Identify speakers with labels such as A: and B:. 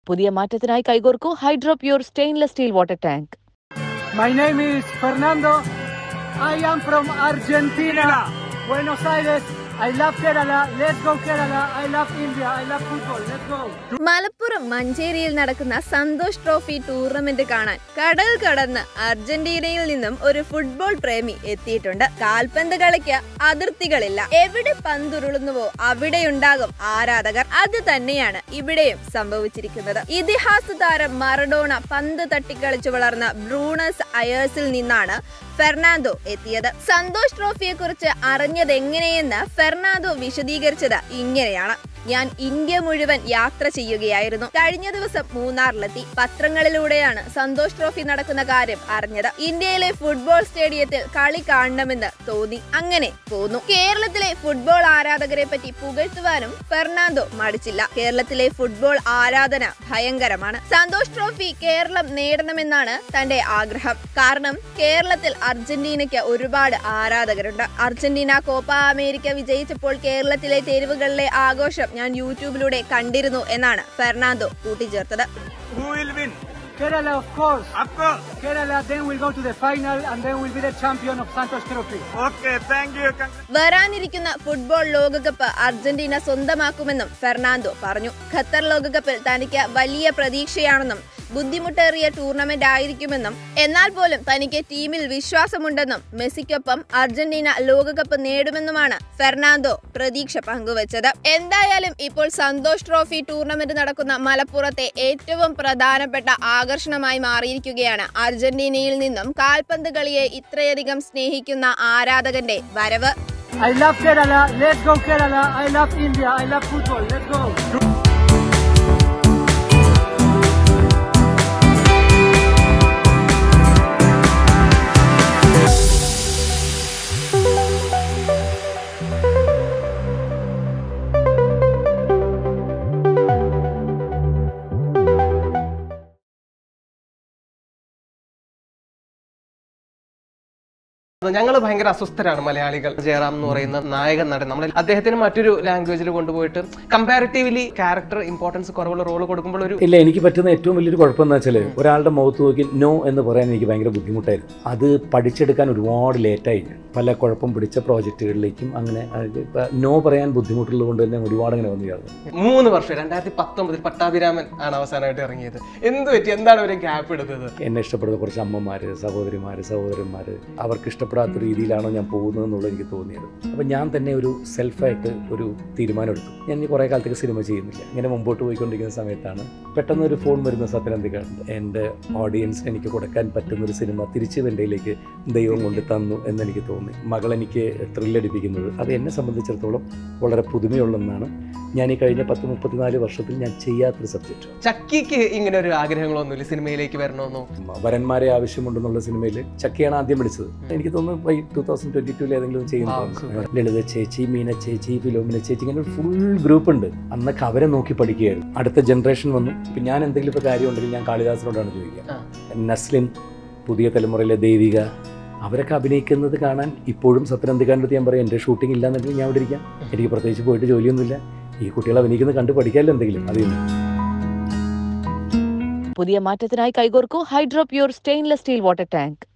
A: പുതിയ മാറ്റത്തിനായി കൈകോർക്കൂ Hydro Pure stainless steel water tank
B: My name is Fernando. I am from Argentina, Buenos Aires. I love Kerala. Let's go Kerala. I love India. I love football. Let's go.
C: Malappuram മഞ്ചേരിയിൽ നടക്കുന്ന Santhosh trophy tournament കാണാൻ കടൽ കടന്ന് അർജന്റീനയിൽ നിന്നും ഒരു football പ്രേമി എത്തിയിട്ടുണ്ട് കാൽപന്ത് കളിക്ക് അതിർത്തികളില്ല എവിടെ പന്തുരുളുന്നുവോ അവിടെയുണ്ടാകും ആരാധകർ അത് തന്നെയാണ് ഇവിടെയും സംഭവിച്ചിരിക്കുന്നത് ഇതിഹാസ താരം മറഡോണ പന്ത് തട്ടിക്കളിച്ചു വളർന്ന ബ്രൂണസ് അയേഴ്സിൽ നിന്നാണ് ഫെർണാണ്ടോ എത്തിയത് സന്തോഷ് ട്രോഫിയെ കുറിച്ച് അറിഞ്ഞത് എങ്ങനെയെന്ന് ഫെർണാണ്ടോ വിശദീകരിച്ചത് ഇങ്ങനെയാണ് ഞാൻ ഇന്ത്യ മുഴുവൻ യാത്ര ചെയ്യുകയായിരുന്നു കഴിഞ്ഞ ദിവസം മൂന്നാറിലെത്തി പത്രങ്ങളിലൂടെയാണ് സന്തോഷ് ട്രോഫി നടക്കുന്ന കാര്യം അറിഞ്ഞത് ഇന്ത്യയിലെ ഫുട്ബോൾ സ്റ്റേഡിയത്തിൽ കളി കാണണമെന്ന് തോന്നി അങ്ങനെ പോന്നു കേരളത്തിലെ ഫുട്ബോൾ ആരാധകരെ പറ്റി പുകഴ്ത്തുവാനും ഫെർണാണ്ടോ മടിച്ചില്ല കേരളത്തിലെ ഫുട്ബോൾ ആരാധന ഭയങ്കരമാണ് സന്തോഷ് ട്രോഫി കേരളം നേടണമെന്നാണ് തന്റെ ആഗ്രഹം കാരണം കേരളത്തിൽ അർജന്റീനയ്ക്ക് ഒരുപാട് ആരാധകരുണ്ട് അർജന്റീന കോപ്പ അമേരിക്ക വിജയിച്ചപ്പോൾ കേരളത്തിലെ തെരുവുകളിലെ ആഘോഷം ഞാൻ യൂട്യൂബിലൂടെ കണ്ടിരുന്നു എന്നാണ് ഫെർണാണ്ടോ കൂട്ടിച്ചേർത്തത്
D: Who will win?
B: Kerala, of course.
D: Of course.
B: Kerala, then we'll go to the final and then we'll be the champion of Santos Trophy.
D: Okay, thank you. Congratulations.
C: വരാനിരിക്കുന്ന ഫുട്ബോൾ ലോകകപ്പ് അർജന്റീന സ്വന്തമാക്കുമെന്നും Fernando പറഞ്ഞു Qatar ലോകകപ്പിൽ തനിക്ക് വലിയ പ്രതീക്ഷയാണെന്നും ബുദ്ധിമുട്ടേറിയ tournament ആയിരിക്കുമെന്നും എന്നാൽ പോലും തനിക്ക് ടീമിൽ വിശ്വാസമുണ്ടെന്നും മെസ്സിക്കൊപ്പം അർജന്റീന ലോകകപ്പ് നേടുമെന്നുമാണ് ഫെർണാണ്ടോ പ്രതീക്ഷ പങ്കുവച്ചത് എന്തായാലും ഇപ്പോൾ സന്തോഷ് ട്രോഫി ടൂർണമെന്റ് നടക്കുന്ന മലപ്പുറത്തെ ഏറ്റവും പ്രധാനപ്പെട്ട ആകർഷണമായി മാറിയിരിക്കുകയാണ് അർജന്റീനയിൽ നിന്നും കാൽപന്ത് കളിയെ ഇത്രയധികം സ്നേഹിക്കുന്ന ആരാധകന്റെ വരവ്
B: I love Kerala. Let's go Kerala. I love India. I love football. Let's go.
E: ഞങ്ങൾ ഭയങ്കര അസ്വസ്ഥരാണ് മലയാളികൾ ജയറാം എന്ന് പറയുന്ന നായകൻ നടൻ നമ്മൾ അദ്ദേഹത്തിന് മറ്റൊരു ലാംഗ്വേജിൽ കൊണ്ടുപോയിട്ട് കമ്പാരിറ്റീവ്ലി ക്യാരക്ടർ ഇമ്പോർട്ടൻസ് കുറവുള്ള റോൾ കൊടുക്കുമ്പോൾ ഒരു
F: ഇല്ല എനിക്ക് പറ്റുന്ന ഏറ്റവും വലിയൊരു കുഴപ്പം എന്ന് വെച്ചാൽ ഒരാളുടെ മുഖത്ത് നോക്കി നോ എന്ന് പറയാൻ എനിക്ക് ഭയങ്കര ബുദ്ധിമുട്ടായിരുന്നു അത് പഠിച്ചെടുക്കാൻ ഒരുപാട് ലേറ്റായി ഞാൻ. പല കുഴപ്പം പിടിച്ച പ്രോജക്റ്റുകളിലേക്കും അങ്ങനെ നോ പറയാൻ ബുദ്ധിമുട്ടുള്ളത് കൊണ്ട് തന്നെ ഒരുപാട് അങ്ങനെ വന്നു ചേർന്നു
E: മൂന്ന് വർഷം രണ്ടായിരത്തി പത്തൊമ്പതിൽ പട്ടാഭിരാമൻ ആണ് അവസാനമായിട്ട് ഇറങ്ങിയത് എന്ത് പറ്റി എന്താണ് ഒരു ഗ്യാപ്പ് എടുത്തത്
F: എന്നെ ഇഷ്ടപ്പെടുന്ന കുറച്ച് അമ്മമാർ സഹോദരിമാർ സഹോദരന്മാർ അവർക്ക് ഇഷ്ടപ്പെടാത്ത രീതിയിലാണോ ഞാൻ പോകുന്നത് എന്നുള്ളത് എനിക്ക് തോന്നിയത് അപ്പം ഞാൻ തന്നെ ഒരു സെൽഫായിട്ട് ഒരു തീരുമാനമെടുത്തു ഞാൻ ഇനി കുറേ കാലത്തേക്ക് സിനിമ ചെയ്യുന്നില്ല ഇങ്ങനെ മുമ്പോട്ട് പോയിക്കൊണ്ടിരിക്കുന്ന സമയത്താണ് പെട്ടെന്ന് ഒരു ഫോൺ വരുന്ന സത്യനന്ദിക്കാണ്ട് എൻ്റെ ഓഡിയൻസിന് എനിക്ക് കൊടുക്കാൻ പറ്റുന്ന ഒരു സിനിമ തിരിച്ച് വെൻ്റെയിലേക്ക് ദൈവം കൊണ്ട് തന്നു എന്നെനിക്ക് തോന്നി മകൾ എനിക്ക് ത്രില്ലടിപ്പിക്കുന്നത് അത് എന്നെ സംബന്ധിച്ചിടത്തോളം വളരെ പുതുമയുള്ളതെന്നാണ് ഞാൻ ഈ കഴിഞ്ഞ പത്ത് മുപ്പത്തിനാല് വർഷത്തിൽ ഞാൻ ചെയ്യാത്തൊരു സബ്ജക്റ്റ്
E: ചക്കിക്ക് ഇങ്ങനെ ഒരു ആഗ്രഹങ്ങളൊന്നുമില്ല സിനിമയിലേക്ക് വരണമെന്നോ
F: വരന്മാരെ ആവശ്യമുണ്ടെന്നുള്ള സിനിമയിൽ ചക്കയാണ് ആദ്യം വിളിച്ചത് എനിക്ക് തോന്നുന്നു ഈ ടൂ തൗസൻഡ് ട്വന്റി ടൂവിൽ ഏതെങ്കിലും
E: ആ,
F: ചെയ്യുന്നു
E: super.
F: ലളിത ചേച്ചി മീന ചേച്ചി ഫിലോമിന ചേച്ചി ഇങ്ങനെ ഒരു ഫുൾ ഗ്രൂപ്പ് ഉണ്ട് അന്നൊക്കെ അവരെ നോക്കി പഠിക്കുകയായിരുന്നു അടുത്ത ജനറേഷൻ വന്നു ഇപ്പം ഞാൻ എന്തെങ്കിലും ഇപ്പോൾ കാര്യം ഉണ്ടെങ്കിൽ ഞാൻ കാളിദാസിനോടാണ് ചോദിക്കുക
E: ആ.
F: നസ്ലിൻ പുതിയ തലമുറയിലെ ദേവിക അവരൊക്കെ അഭിനയിക്കുന്നത് കാണാൻ ഇപ്പോഴും സത്യനന്ദിക്കാൻ്റെ അടുത്ത് ഞാൻ പറയും എൻ്റെ ഷൂട്ടിംഗ് ഇല്ലാന്നുണ്ടെങ്കിൽ ഞാൻ ഇവിടെ ഇരിക്കാം എനിക്ക് പ്രത്യേകിച്ച് പോയിട്ട് ജോലിയൊന്നുമില്ല ഈ കുട്ടികൾ അഭിനയിക്കുന്നത് കണ്ട് പഠിക്കാമല്ലോ എന്തെങ്കിലും അതിൽ നിന്ന്
A: പുതിയ മാറ്റത്തിനായി കൈകോർക്കൂ Hydro Pure stainless steel water tank